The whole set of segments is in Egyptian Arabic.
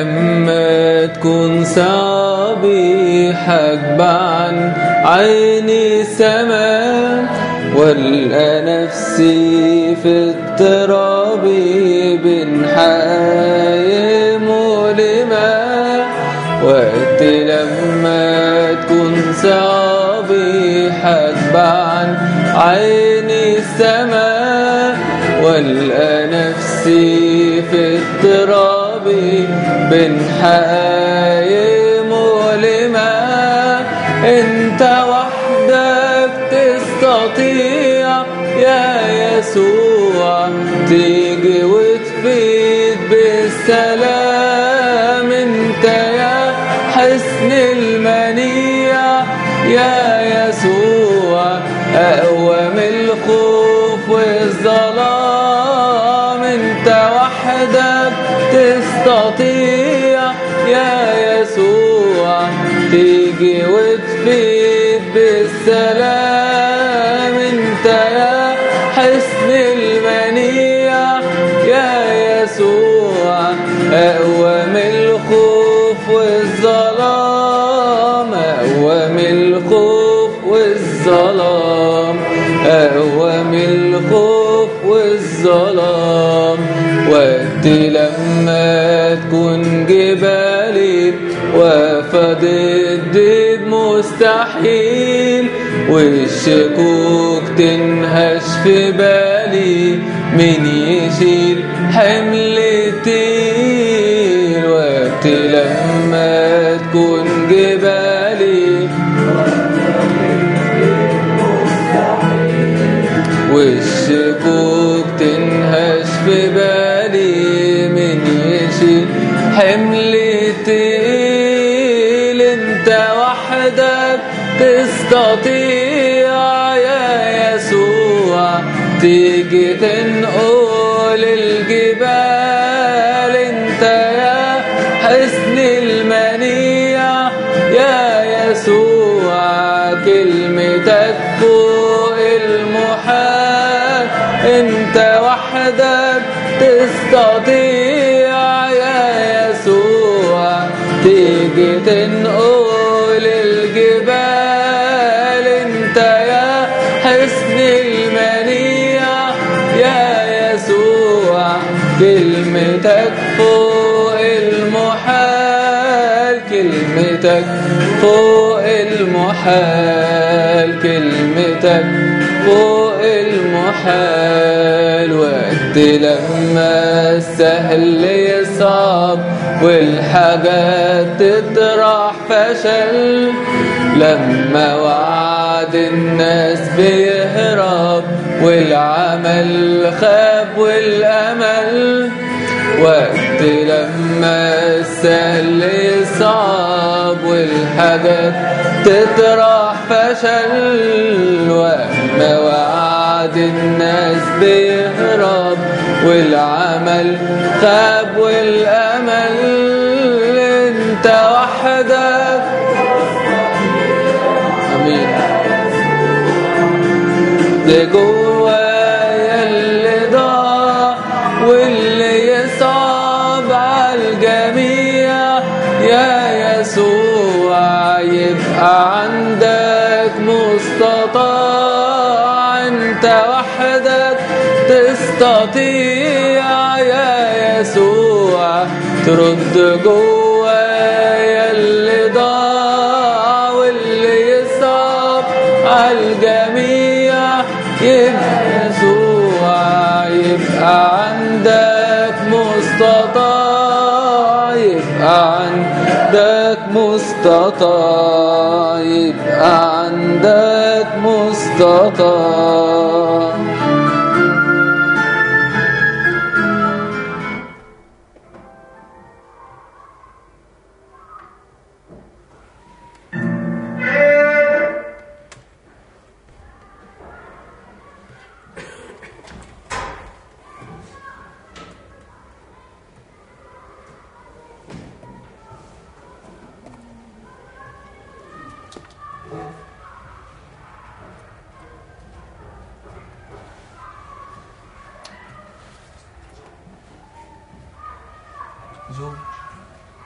لما تكون صعبي حجب عن عيني السماء والقى نفسي في اضطرابي بين حقايق مؤلمة وقت لما تكون صعبي حجب عن عيني السماء والقى نفسي في اضطرابي بين حقايق مؤلمة انت وحدك تستطيع يا يسوع تيجي وتفيد بالسلام انت يا حسن المنيع يا يسوع اقوى من الخوف والظلام انت وحدك تستطيع يا يسوع تيجي وتفيد بالسلام انت يا حسن المنيع يا يسوع اقوى من الخوف والظلام اقوى من الخوف والظلام اقوى من الخوف والظلام وقت لما تكون جبالي واقفة ضد مستحيل والشكوك تنهش في بالي مين يشيل حمل تقيل وقت لما تكون جبالي والشكوك تنهش في بالي من يشيل حمل تقيل انت وحدك تستطيع يا يسوع تيجي تنقل الجبال انت يا حسن المنيع يا يسوع كلمتك فوق المحال انت وحدك تستطيع يا يسوع تيجي تنقل الجبال انت يا حسن المنيع يا يسوع كلمتك فوق المحال كلمتك فوق المحال كلمتك فوق المحال وقت لما السهل يصعب والحاجات تطرح فشل لما وعد الناس بيهرب والعمل خاب والأمل وقت لما السهل يصعب والحاجات تطرح فشل وما وعد الناس بيهرب والعمل خاب والأمل انت وحدك امين ده جوايا اللي ضاع واللي يصعب عالجميع يا يسوع يبقى عندك مستطاع انت وحدك تستطيع يا يسوع ترد جوايا اللي ضاع واللي يصعب عالجميع يبقى يسوع يبقى عندك مستطاع يبقى عندك مستطاع يبقى عندك مستطاع جو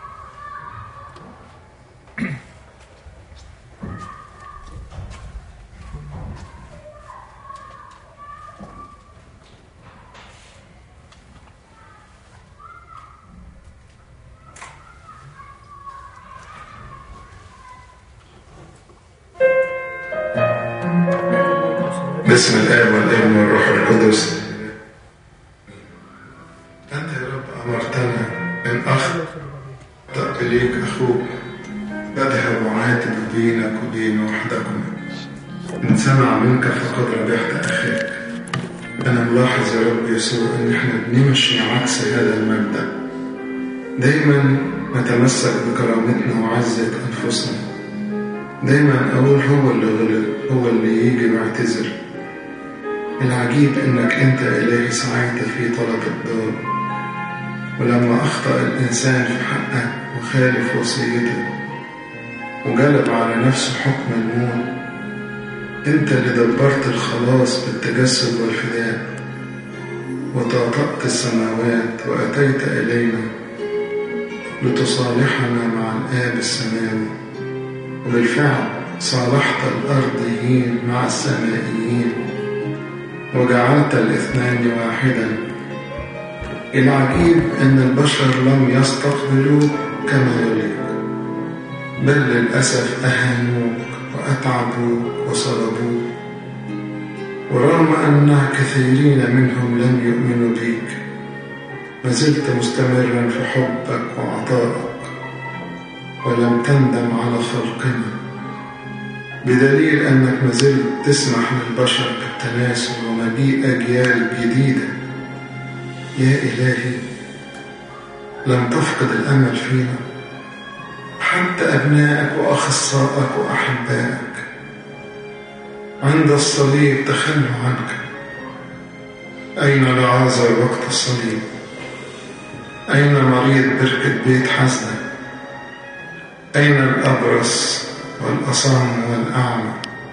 باسم الآب والابن والروح القدس أنت يا رب أمرتنا إن أخطأ إليك أخوك فاذهب وعاتب بينك وبين وحدكما إن سمع منك فقد ربحت أخاك أنا ملاحظ يا رب يسوع إن إحنا بنمشي عكس هذا المبدأ دايما نتمسك بكرامتنا وعزة أنفسنا دايما أقول هو اللي غلط هو اللي يجي ويعتذر العجيب إنك أنت إلهي سعيت في طلب الدار ولما أخطأ الإنسان في حقك وخالف وصيتك وجلب على نفسه حكم الموت أنت اللي دبرت الخلاص بالتجسد والفداء وطاطأت السماوات وأتيت إلينا لتصالحنا مع الآب السماوي وبالفعل صالحت الأرضيين مع السمائيين وجعلت الاثنان واحدا العجيب أن البشر لم يستقبلوك كما يليق بل للأسف أهانوك وأتعبوك وصلبوك ورغم أن كثيرين منهم لم يؤمنوا بيك ما زلت مستمرا في حبك وعطائك ولم تندم على خلقنا بدليل أنك ما زلت تسمح للبشر بالتناسل ومجيء أجيال جديدة يا إلهي لم تفقد الأمل فينا حتى أبنائك وأخصائك وأحبائك عند الصليب تخلوا عنك أين لعازر وقت الصليب أين مريض بركة بيت حزنة أين الأبرص والأصم والأعمى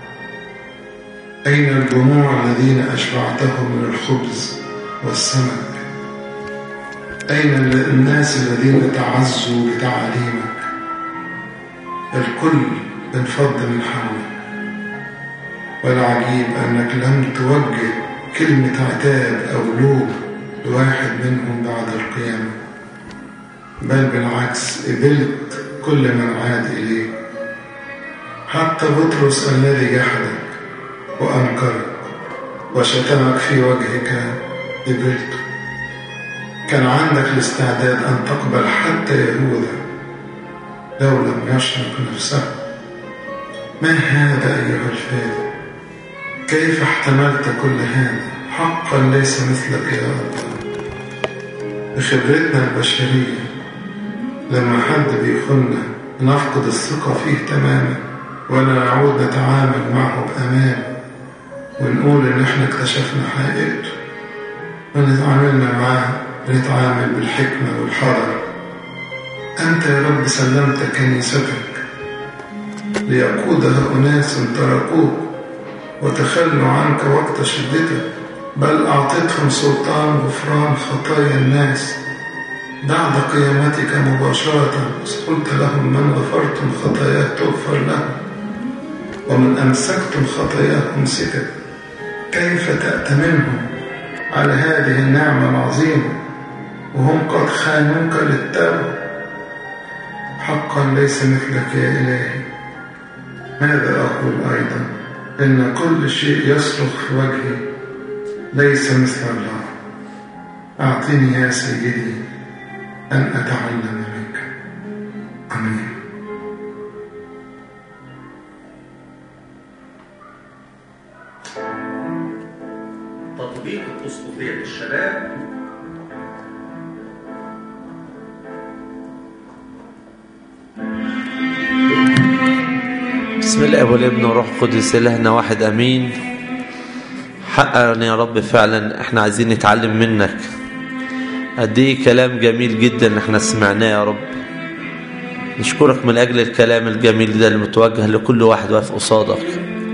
أين الجموع الذين أشبعتهم من الخبز والسمك أين الناس الذين تعزوا بتعاليمك الكل انفض من حولك والعجيب أنك لم توجه كلمة عتاب أو لوم لواحد منهم بعد القيامة بل بالعكس قبلت كل من عاد إليك حتى بطرس الذي جحدك وأنكرك وشتمك في وجهك قبلته كان عندك الاستعداد أن تقبل حتى يهوذا لو لم يشرك نفسه ما هذا أيها الفادي كيف احتملت كل هذا حقا ليس مثلك يا الله بخبرتنا البشرية لما حد بيخوننا نفقد الثقة فيه تماما ولا نعود نتعامل معه بأمان ونقول إن إحنا اكتشفنا حقيقته ونتعاملنا معاه بنتعامل بالحكمة والحذر أنت يا رب سلمت كنيستك ليقودها أناس تركوك وتخلوا عنك وقت شدتك بل أعطيتهم سلطان غفران خطايا الناس بعد قيامتك مباشرة قلت لهم من غفرتم خطاياه تغفر لهم ومن أمسكتم خطاياه أمسكت كيف تأتمنهم على هذه النعمة العظيمة وهم قد خانوك للتوبة حقا ليس مثلك يا إلهي ماذا أقول أيضا إن كل شيء يصرخ في وجهي ليس مثل الله أعطني يا سيدي أن أتعلم منك آمين تطبيق الأسقفية للشباب بسم الله والابن والروح القدس إلهنا واحد أمين حقا يا رب فعلا احنا عايزين نتعلم منك قد ايه كلام جميل جدا احنا سمعناه يا رب نشكرك من أجل الكلام الجميل ده المتوجه لكل واحد واقف قصادك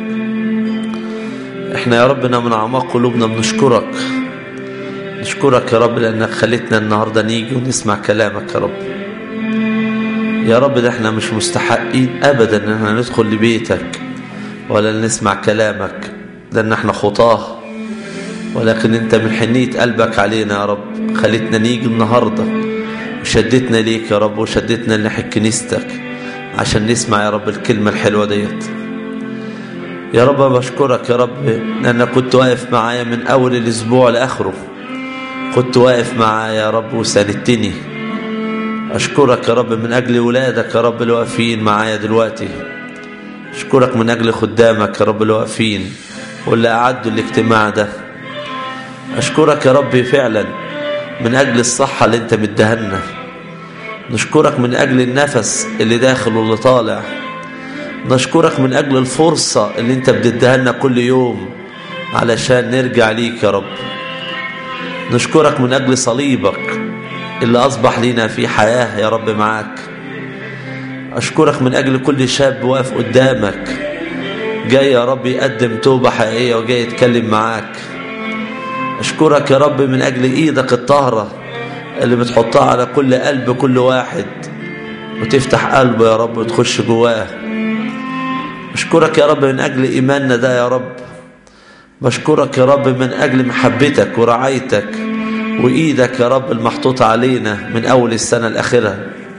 احنا يا ربنا من أعماق قلوبنا بنشكرك نشكرك يا رب لأنك خلتنا النهاردة نيجي ونسمع كلامك يا رب يا رب ده احنا مش مستحقين ابدا ان احنا ندخل لبيتك ولا نسمع كلامك لان احنا خطاه ولكن انت من حنية قلبك علينا يا رب خلتنا نيجي النهاردة وشدتنا ليك يا رب وشدتنا لناحية كنيستك عشان نسمع يا رب الكلمة الحلوة ديت يا رب بشكرك يا رب لأنك كنت واقف معايا من أول الأسبوع لآخره كنت واقف معايا يا رب وساندتني أشكرك يا رب من أجل ولادك يا رب اللي واقفين معايا دلوقتي أشكرك من أجل خدامك يا رب اللي واقفين واللي أعدوا الاجتماع ده أشكرك يا رب فعلا من أجل الصحة اللي أنت مدهنا نشكرك من أجل النفس اللي داخل واللي طالع نشكرك من أجل الفرصة اللي أنت بتديها لنا كل يوم علشان نرجع ليك يا رب نشكرك من أجل صليبك اللي أصبح لنا في حياة يا رب معاك أشكرك من أجل كل شاب واقف قدامك جاي يا رب يقدم توبة حقيقية وجاي يتكلم معاك أشكرك يا رب من أجل إيدك الطاهرة اللي بتحطها على كل قلب كل واحد وتفتح قلبه يا رب وتخش جواه أشكرك يا رب من أجل إيماننا ده يا رب بشكرك يا رب من أجل محبتك ورعايتك وإيدك يا رب المحطوطة علينا من أول السنة الأخيرة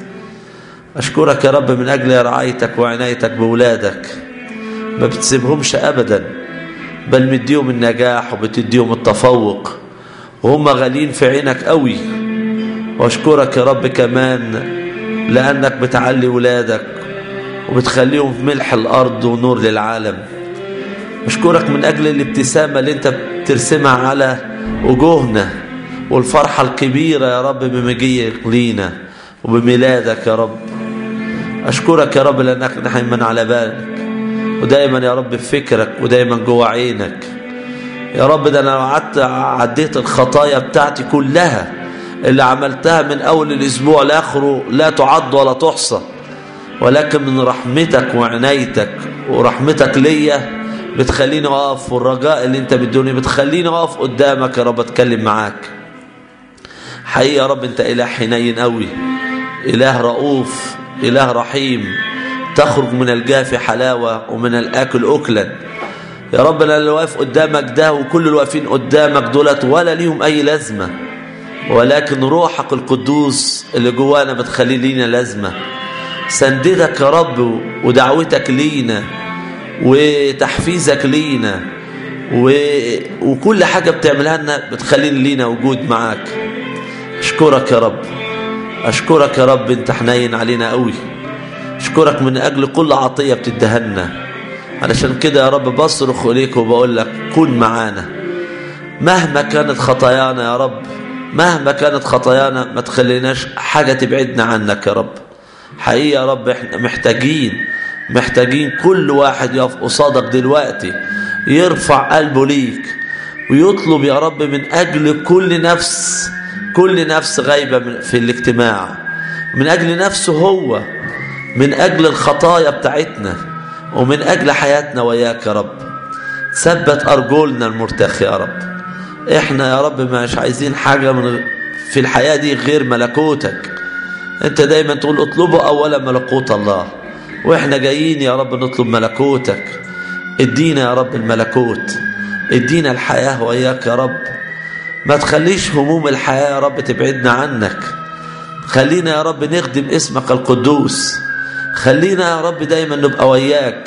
أشكرك يا رب من أجل رعايتك وعنايتك بولادك ما بتسيبهمش أبدا بل مديهم النجاح وبتديهم التفوق وهم غالين في عينك قوي واشكرك يا رب كمان لأنك بتعلي ولادك وبتخليهم في ملح الأرض ونور للعالم أشكرك من أجل الابتسامة اللي أنت بترسمها على وجوهنا والفرحة الكبيرة يا رب بمجيئك لينا وبميلادك يا رب أشكرك يا رب لأنك دايما على بالك ودايما يا رب في فكرك ودايما جوه عينك يا رب ده أنا لو قعدت عديت الخطايا بتاعتي كلها اللي عملتها من أول الأسبوع لآخره لا تعد ولا تحصى ولكن من رحمتك وعنايتك ورحمتك ليا بتخليني أقف والرجاء اللي أنت بدوني بتخليني أقف قدامك يا رب أتكلم معاك حقيقة يا رب أنت إله حنين قوي إله رؤوف إله رحيم تخرج من الجاف حلاوة ومن الآكل أكلا يا رب أنا اللي واقف قدامك ده وكل الواقفين قدامك دولت ولا ليهم أي لازمة ولكن روحك القدوس اللي جوانا بتخلي لينا لازمة سنددك يا رب ودعوتك لينا وتحفيزك لينا و... وكل حاجة بتعملها لنا بتخلي لينا وجود معاك أشكرك يا رب أشكرك يا رب أنت حنين علينا قوي أشكرك من أجل كل عطية بتدهنا علشان كده يا رب بصرخ إليك وبقول لك كن معانا مهما كانت خطايانا يا رب مهما كانت خطايانا ما تخليناش حاجة تبعدنا عنك يا رب حقيقة يا رب احنا محتاجين محتاجين كل واحد يقف قصادك دلوقتي يرفع قلبه ليك ويطلب يا رب من أجل كل نفس كل نفس غايبة في الاجتماع من أجل نفسه هو من أجل الخطايا بتاعتنا ومن أجل حياتنا وياك يا رب ثبت أرجلنا المرتخي يا رب احنا يا رب مش عايزين حاجة من في الحياة دي غير ملكوتك انت دايما تقول اطلبوا اولا ملكوت الله واحنا جايين يا رب نطلب ملكوتك ادينا يا رب الملكوت ادينا الحياة وياك يا رب ما تخليش هموم الحياة يا رب تبعدنا عنك خلينا يا رب نخدم اسمك القدوس خلينا يا رب دايما نبقى وياك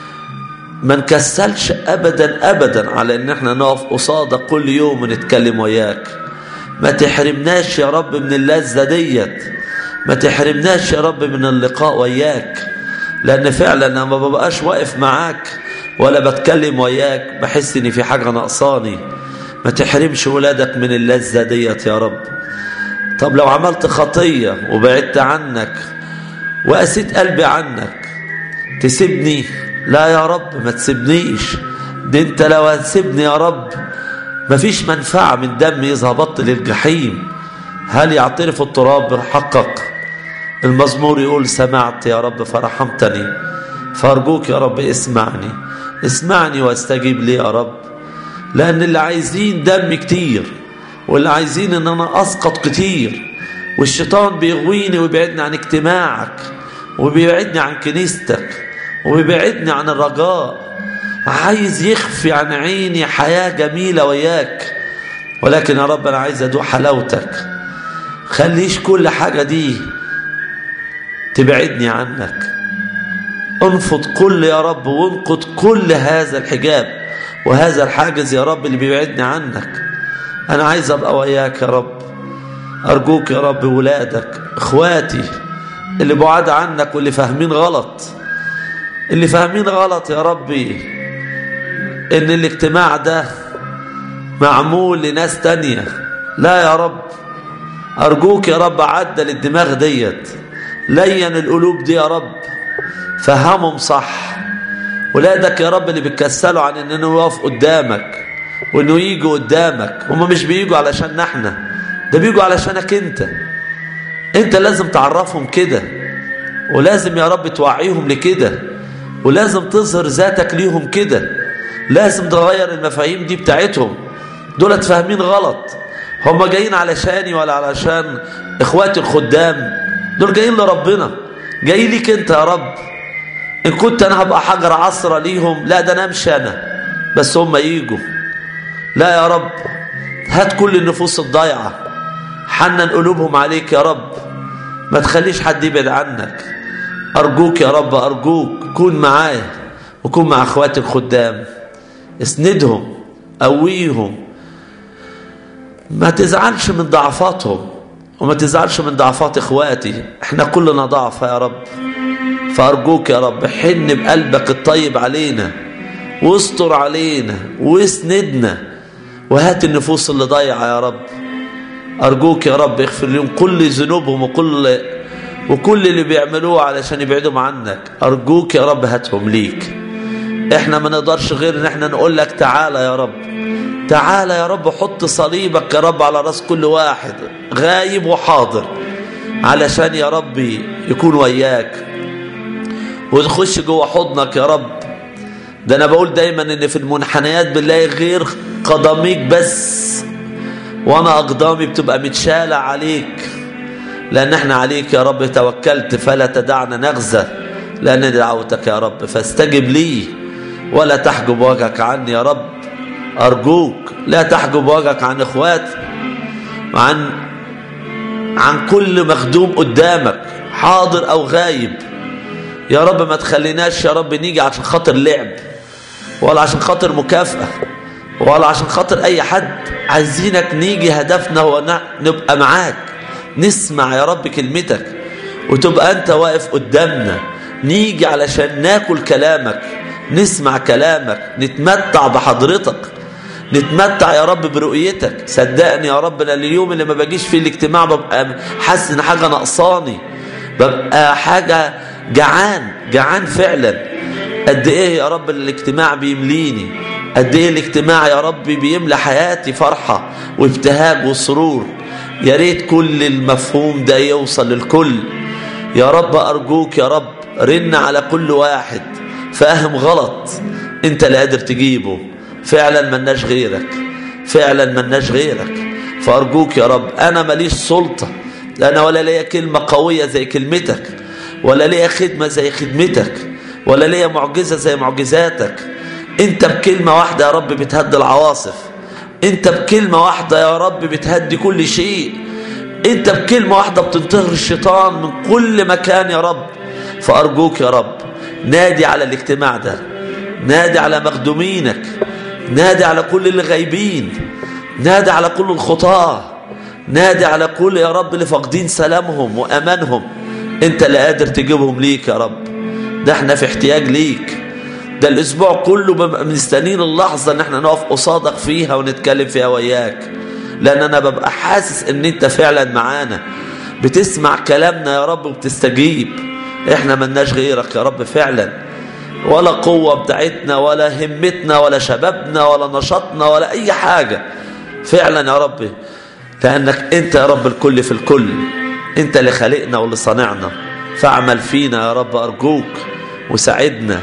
ما نكسلش ابدا ابدا على ان احنا نقف قصادك كل يوم ونتكلم وياك ما تحرمناش يا رب من اللذة ديت ما تحرمناش يا رب من اللقاء وياك لان فعلا انا ما ببقاش واقف معاك ولا بتكلم وياك بحس ان في حاجة ناقصاني ما تحرمش ولادك من اللذة ديت يا رب طب لو عملت خطية وبعدت عنك وقسيت قلبي عنك تسيبني لا يا رب ما تسيبنيش ده انت لو هتسيبني يا رب مفيش منفعة من دمي إذا هبطت للجحيم هل يعترف التراب بحقك المزمور يقول سمعت يا رب فرحمتني فأرجوك يا رب اسمعني اسمعني واستجيب لي يا رب لأن اللي عايزين دم كتير واللي عايزين ان انا اسقط كتير والشيطان بيغويني ويبعدني عن اجتماعك وبيبعدني عن كنيستك وبيبعدني عن الرجاء عايز يخفي عن عيني حياة جميلة وياك ولكن يا رب أنا عايز أدوق حلاوتك خليش كل حاجة دي تبعدني عنك انفض كل يا رب وانقض كل هذا الحجاب وهذا الحاجز يا رب اللي بيبعدني عنك انا عايز ابقى وياك يا رب ارجوك يا رب ولادك اخواتي اللي بعاد عنك واللي فاهمين غلط اللي فاهمين غلط يا ربي ان الاجتماع ده معمول لناس تانية لا يا رب ارجوك يا رب عدل الدماغ ديت لين القلوب دي يا رب فهمهم صح ولادك يا رب اللي بيتكسلوا عن انه يقف قدامك وانه يجوا قدامك هم مش بيجوا علشان احنا ده بيجوا علشانك انت انت لازم تعرفهم كده ولازم يا رب توعيهم لكده ولازم تظهر ذاتك ليهم كده لازم تغير المفاهيم دي بتاعتهم دول فاهمين غلط هم جايين علشاني ولا علشان اخواتي الخدام دول جايين لربنا جاي ليك انت يا رب ان كنت انا هبقى حجر عصرة ليهم لا ده انا امشي انا بس هم يجوا لا يا رب هات كل النفوس الضايعة حنن قلوبهم عليك يا رب ما تخليش حد يبعد عنك أرجوك يا رب أرجوك كون معايا وكون مع أخواتي الخدام اسندهم قويهم ما تزعلش من ضعفاتهم وما تزعلش من ضعفات اخواتي احنا كلنا ضعف يا رب فأرجوك يا رب حن بقلبك الطيب علينا واستر علينا واسندنا وهات النفوس اللي ضايعة يا رب أرجوك يا رب اغفر لهم كل ذنوبهم وكل وكل اللي بيعملوه علشان يبعدهم عنك أرجوك يا رب هاتهم ليك احنا ما نقدرش غير ان احنا نقول لك تعالى يا رب تعالى يا رب حط صليبك يا رب على راس كل واحد غايب وحاضر علشان يا ربي يكون وياك وتخش جوه حضنك يا رب ده انا بقول دايما ان في المنحنيات بنلاقي غير قدميك بس وانا اقدامي بتبقى متشالة عليك لان احنا عليك يا رب توكلت فلا تدعنا نغزى لان دعوتك يا رب فاستجب لي ولا تحجب وجهك عني يا رب ارجوك لا تحجب وجهك عن اخواتي وعن عن كل مخدوم قدامك حاضر او غايب يا رب ما تخليناش يا رب نيجي عشان خاطر لعب ولا عشان خاطر مكافأة ولا عشان خاطر اي حد عايزينك نيجي هدفنا هو نبقى معاك نسمع يا رب كلمتك وتبقى انت واقف قدامنا نيجي علشان ناكل كلامك نسمع كلامك نتمتع بحضرتك نتمتع يا رب برؤيتك صدقني يا رب انا اليوم اللي ما باجيش فيه الاجتماع ببقى حاسس ان حاجه ناقصاني ببقى حاجه جعان جعان فعلا قد ايه يا رب الاجتماع بيمليني قد ايه الاجتماع يا رب بيملى حياتي فرحه وابتهاج وسرور يا ريت كل المفهوم ده يوصل للكل يا رب ارجوك يا رب رن على كل واحد فاهم غلط انت اللي قادر تجيبه فعلا ملناش غيرك فعلا ملناش غيرك فارجوك يا رب انا ماليش سلطه انا ولا ليا كلمه قويه زي كلمتك ولا ليا خدمه زي خدمتك ولا ليا معجزه زي معجزاتك انت بكلمه واحده يا رب بتهدي العواصف انت بكلمه واحده يا رب بتهدي كل شيء انت بكلمه واحده بتنتهر الشيطان من كل مكان يا رب فارجوك يا رب نادي على الاجتماع ده نادي على مخدومينك نادي على كل اللي غايبين نادي على كل الخطاه نادي على كل يا رب اللي فاقدين سلامهم وامانهم انت اللي قادر تجيبهم ليك يا رب ده احنا في احتياج ليك ده الاسبوع كله ببقى مستنين اللحظه ان احنا نقف قصادك فيها ونتكلم فيها وياك لان انا ببقى حاسس ان انت فعلا معانا بتسمع كلامنا يا رب وبتستجيب احنا ملناش غيرك يا رب فعلا ولا قوة بتاعتنا ولا همتنا ولا شبابنا ولا نشاطنا ولا اي حاجة فعلا يا رب لانك انت يا رب الكل في الكل انت اللي خلقنا واللي صنعنا فاعمل فينا يا رب ارجوك وساعدنا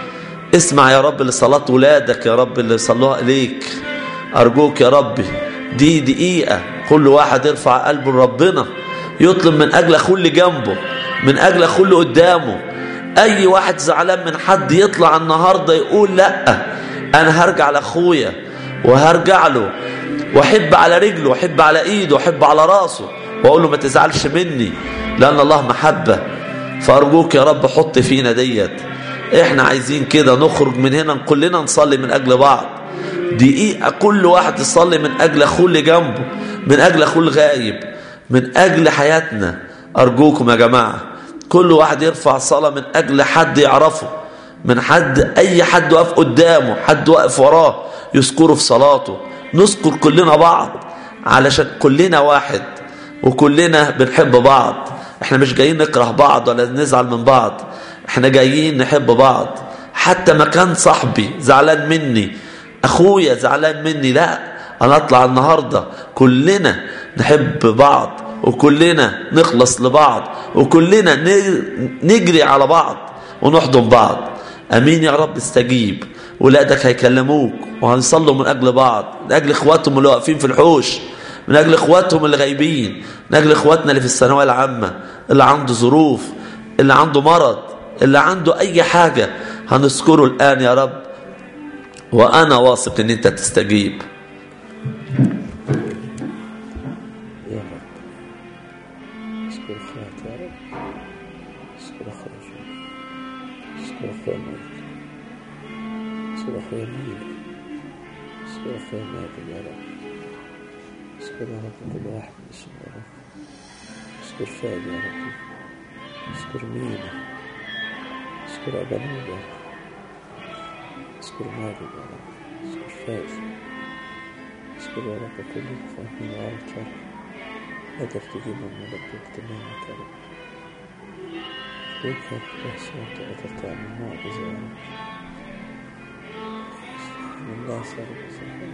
اسمع يا رب لصلاة ولادك يا رب اللي صلوها إليك أرجوك يا ربي دي دقيقة كل واحد يرفع قلبه لربنا يطلب من أجل أخوه اللي جنبه من أجل أخوه اللي قدامه أي واحد زعلان من حد يطلع النهاردة يقول لأ أنا هرجع لأخويا وهرجع له وأحب على رجله وأحب على إيده وأحب على راسه وأقول له ما تزعلش مني لأن الله محبة فأرجوك يا رب حط فينا ديت احنا عايزين كده نخرج من هنا كلنا نصلي من اجل بعض دقيقة كل واحد يصلي من اجل اخوه اللي جنبه من اجل اخوه الغايب من اجل حياتنا ارجوكم يا جماعة كل واحد يرفع صلاة من اجل حد يعرفه من حد اي حد واقف قدامه حد واقف وراه يذكره في صلاته نذكر كلنا بعض علشان كلنا واحد وكلنا بنحب بعض احنا مش جايين نكره بعض ولا نزعل من بعض احنا جايين نحب بعض حتى ما كان صاحبي زعلان مني اخويا زعلان مني لا انا اطلع النهاردة كلنا نحب بعض وكلنا نخلص لبعض وكلنا نجري على بعض ونحضن بعض امين يا رب استجيب ولادك هيكلموك وهنصلوا من اجل بعض من اجل اخواتهم اللي واقفين في الحوش من اجل اخواتهم اللي غايبين من اجل اخواتنا اللي في الثانويه العامه اللي عنده ظروف اللي عنده مرض اللي عنده اي حاجه هنذكره الان يا رب وانا واثق ان انت تستجيب يا رب اشكر اخواتي يا رب اشكر اخواتي اشكر اخويا مالك اشكر اخويا مالك اشكر اخويا مالك يا رب اشكر يا رب كل واحد باسمه يا رب اشكر فادي يا رب اشكر مينا اشكر ابانوب يا رب اشكر مالك يا رب اشكر فادي اشكر يا رب كل فاهمين وعرفت يا رب قدر تجيبهم من رب اجتماعك يا رب ليك يا رب بس وانت قدر تعمل معجزة يا رب من الله سبب سبب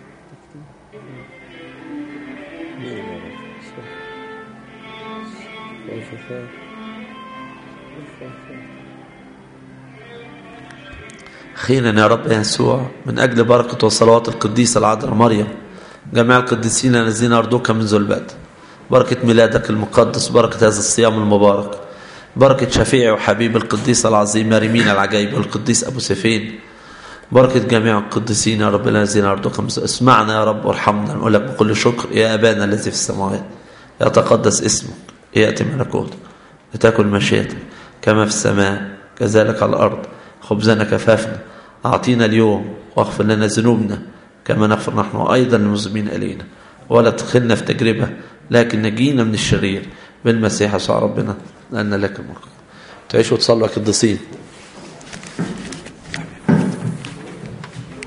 مين يا رب سبب والشفاء والشفاء خيرا يا رب يسوع من أجل بركة وصلوات القديسة العذراء مريم جميع القديسين الذين أرجوك منذ البدء بركة ميلادك المقدس بركة هذا الصيام المبارك بركة شفيعي وحبيب القديس العظيم مريمين العجيب والقديس أبو سفين بركة جميع القديسين يا رب الذين أرجوك منذ اسمعنا يا رب وارحمنا نقول لك بكل شكر يا أبانا الذي في السماوات يتقدس اسمك يأتي ملكوتك لتكن مشيئتك كما في السماء كذلك على الأرض خبزنا كفافنا أعطينا اليوم واغفر لنا ذنوبنا كما نغفر نحن أيضا المسلمين إلينا ولا تدخلنا في تجربة لكن نجينا من الشرير بالمسيح يسوع ربنا لأن لك الملك تعيشوا وتصلوا يا قديسين